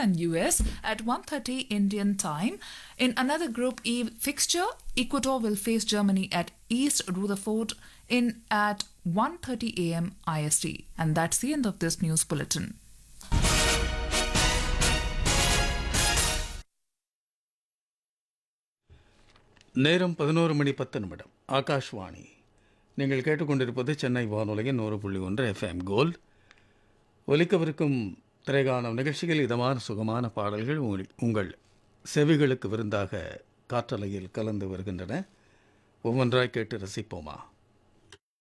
and US at 1:30 Indian time. In another Group E fixture, Ecuador will face Germany at East Rutherford in at 1:30 a.m. IST. And that's the end of this news bulletin. நேரம் பதினோரு மணி பத்து நிமிடம் ஆகாஷ்வாணி நீங்கள் கேட்டுக்கொண்டிருப்பது சென்னை வானொலியின் நூறு புள்ளி ஒன்று எஃப்எம் கோல்ட் ஒலிக்கவிருக்கும் திரைகானம் நிகழ்ச்சியில் இதமான சுகமான பாடல்கள் உங்கள் உங்கள் செவிகளுக்கு விருந்தாக காற்றலையில் கலந்து வருகின்றன ஒவ்வொன்றாய் கேட்டு ரசிப்போமா